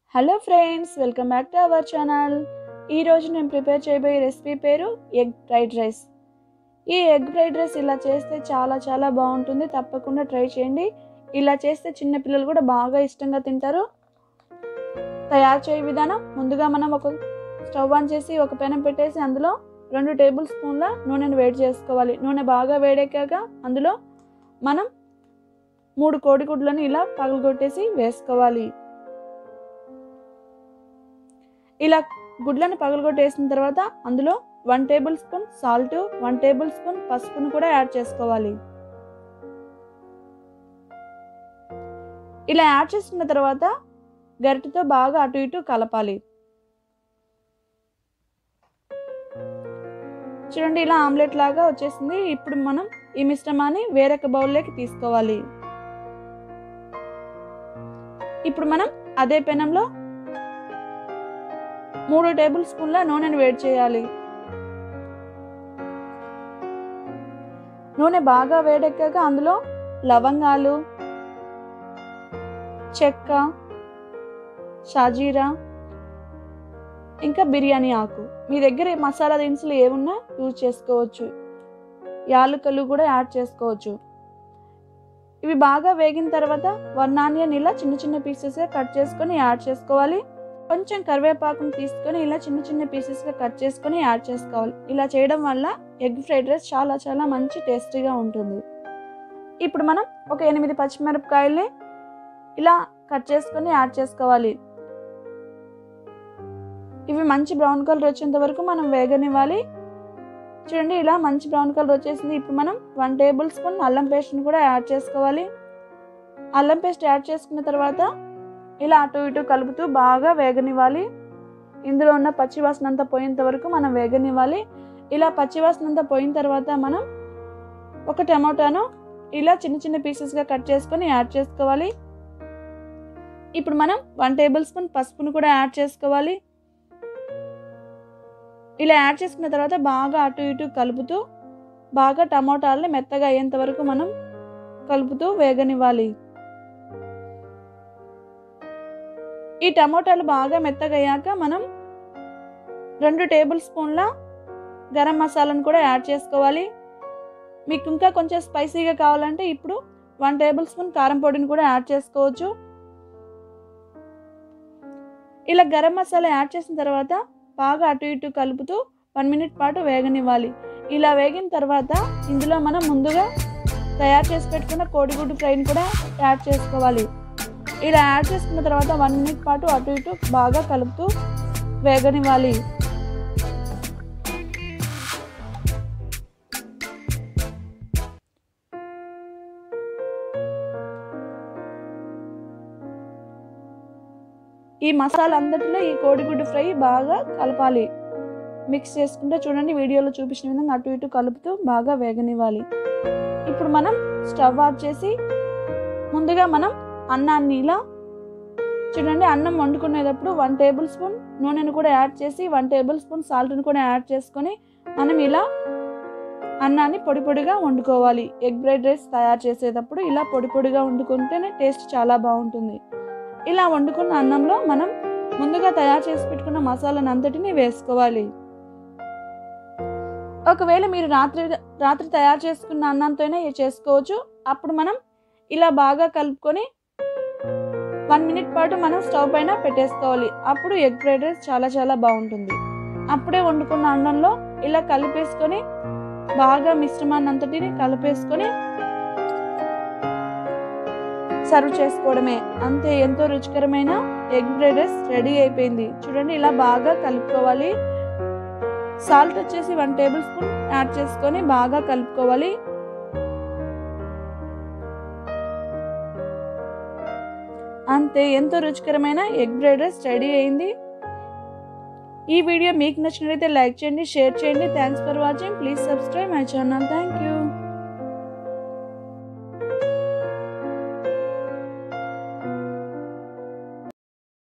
hello friends welcome back to our channel ఈరోజు నేను prepare చేయబోయే రెసిపీ పేరు ఎగ్ ఫ్రైడ్ రైస్ ఈ ఎగ్ ఫ్రైడ్ రైస్ ఇలా చేస్తే చాలా చాలా బాగుంటుంది తప్పకుండా ట్రై చేయండి ఇలా చేస్తే చిన్న పిల్లలు కూడా బాగా ఇష్టంగా తింటారు తయారు చేయ విధానం ముందుగా మనం ఒక స్టవ్ ఆన్ చేసి ఒక పెనం పెట్టేసి అందులో రెండు టేబుల్ స్పూన్ల నూనెను వేడి చేసుకోవాలి నూనె బాగా వేడెక్కాక అందులో మనం మూడు కోడిగుడ్లను ఇలా పగలగొట్టేసి వేసుకోవాలి ఇలా గుడ్లను పగలగొట్టేసిన తర్వాత అందులో one tablespoon salt one tablespoon పసుపును కూడా యాడ్ చేసుకోవాలి ఇలా యాడ్ చేసుకున్న తర్వాత గరిటెతో బాగా అటు ఇటు కలపాలి చూడండి ఇలా ఆమ్లెట్ లాగా వచ్చేసింది ఇప్పుడు మనం ఈ మిశ్రమాన్ని వేరొక బౌల్లోకి తీసుకోవాలి ఇప్పుడు మనం అదే పెనంలో మూడు టేబుల్ స్పూన్ల నూనెను వేడి చేయాలి నూనె బాగా వేడెక్కాక అందులో లవంగాలు చెక్క షాజీరా ఇంకా బిర్యానీ ఆకు మీ దగ్గర మసాలా దినుసులు ఏమున్నా యూజ్ చేసుకోవచ్చు యాలకులు కూడా యాడ్ చేసుకోవచ్చు ఇవి బాగా వేగిన తర్వాత వన్ ఆనియన్ ఇలా చిన్న చిన్న పీసెస్గా కట్ చేసుకొని యాడ్ చేసుకోవాలి కొంచెం కరివేపాకును తీసుకొని ఇలా చిన్న చిన్న పీసెస్గా కట్ చేసుకొని యాడ్ చేసుకోవాలి ఇలా చేయడం వల్ల ఎగ్ ఫ్రైడ్ రైస్ చాలా చాలా మంచి టేస్టీగా ఉంటుంది ఇప్పుడు మనం ఒక ఎనిమిది పచ్చిమిరపకాయల్ని ఇలా కట్ చేసుకొని యాడ్ చేసుకోవాలి ఇవి మంచి బ్రౌన్ కలర్ వచ్చేంత వరకు మనం వేగనివ్వాలి చూడండి ఇలా మంచి బ్రౌన్ కలర్ వచ్చేసింది ఇప్పుడు మనం వన్ టేబుల్ స్పూన్ అల్లం పేస్ట్ని కూడా యాడ్ చేసుకోవాలి అల్లం పేస్ట్ యాడ్ చేసుకున్న తర్వాత ఇలా అటు ఇటు కలుపుతూ బాగా వేగనివ్వాలి ఇందులో ఉన్న పచ్చివాసన అంతా పోయేంత వరకు మనం వేగనివ్వాలి ఇలా పచ్చివాసన అంతా పోయిన తర్వాత మనం ఒక టమాటాను ఇలా చిన్న చిన్న పీసెస్గా కట్ చేసుకొని యాడ్ చేసుకోవాలి ఇప్పుడు మనం వన్ టేబుల్ స్పూన్ పసుపును కూడా యాడ్ చేసుకోవాలి ఇలా యాడ్ చేసుకున్న తర్వాత బాగా అటు ఇటు కలుపుతూ బాగా టమోటాలని మెత్తగా అయ్యేంత వరకు మనం కలుపుతూ వేగనివ్వాలి ఈ టమోటాలు బాగా మెత్తగా అయ్యాక మనం రెండు టేబుల్ స్పూన్ల గరం మసాలాను కూడా యాడ్ చేసుకోవాలి మీకు ఇంకా కొంచెం స్పైసీగా కావాలంటే ఇప్పుడు వన్ టేబుల్ స్పూన్ కారం పొడిని కూడా యాడ్ చేసుకోవచ్చు ఇలా గరం మసాలా యాడ్ చేసిన తర్వాత బాగా అటు ఇటు కలుపుతూ వన్ మినిట్ పాటు వేగనివ్వాలి ఇలా వేగిన తర్వాత ఇందులో మనం ముందుగా తయారు చేసి పెట్టుకున్న కోడిగుడ్డు ఫ్రైని కూడా యాడ్ చేసుకోవాలి ఇలా యాడ్ చేసుకున్న తర్వాత వన్ మినిట్ పాటు అటు ఇటు బాగా కలుపుతూ వేగనివ్వాలి ఈ మసాలా అంతటిలో ఈ కోడిగుడ్డు ఫ్రై బాగా కలపాలి మిక్స్ చేసుకుంటే చూడండి వీడియోలో చూపించిన విధంగా అటు ఇటు కలుపుతూ బాగా వేగనివ్వాలి ఇప్పుడు మనం స్టవ్ ఆఫ్ చేసి ముందుగా మనం అన్నాన్ని ఇలా చూడండి అన్నం వండుకునేటప్పుడు వన్ టేబుల్ స్పూన్ నూనెను కూడా యాడ్ చేసి వన్ టేబుల్ స్పూన్ సాల్ట్ని కూడా యాడ్ చేసుకొని మనం ఇలా అన్నాన్ని పొడి పొడిగా వండుకోవాలి ఎగ్ ఫ్రైడ్ రైస్ తయారు చేసేటప్పుడు ఇలా పొడి పొడిగా వండుకుంటేనే టేస్ట్ చాలా బాగుంటుంది ఇలా వండుకున్న అన్నంలో మనం ముందుగా తయారు చేసి పెట్టుకున్న మసాలాను అంతటిని వేసుకోవాలి ఒకవేళ మీరు రాత్రి రాత్రి తయారు చేసుకున్న అన్నంతోనే చేసుకోవచ్చు అప్పుడు మనం ఇలా బాగా కలుపుకొని వన్ మినిట్ పాటు మనం స్టవ్ పైన పెట్టేసుకోవాలి అప్పుడు ఎగ్ ఫ్రైడ్ రైస్ చాలా చాలా బాగుంటుంది అప్పుడే వండుకున్న అన్నంలో ఇలా కలిపేసుకొని బాగా మిశ్రమాన్ని అంతటిని కలిపేసుకొని సర్వ్ చేసుకోవడమే అంతే ఎంతో రుచికరమైన ఎగ్ ఫ్రైడ్ రైస్ రెడీ అయిపోయింది చూడండి ఇలా బాగా కలుపుకోవాలి సాల్ట్ వచ్చేసి వన్ టేబుల్ స్పూన్ యాడ్ చేసుకొని బాగా కలుపుకోవాలి అంతే ఎంతో రుచికరమైన ఎగ్ ఫ్రైడ్ రైస్ రెడీ అయింది ఈ వీడియో మీకు నచ్చినట్లయితే లైక్ చేయండి షేర్ చేయండి thanks for watching please subscribe my channel thank you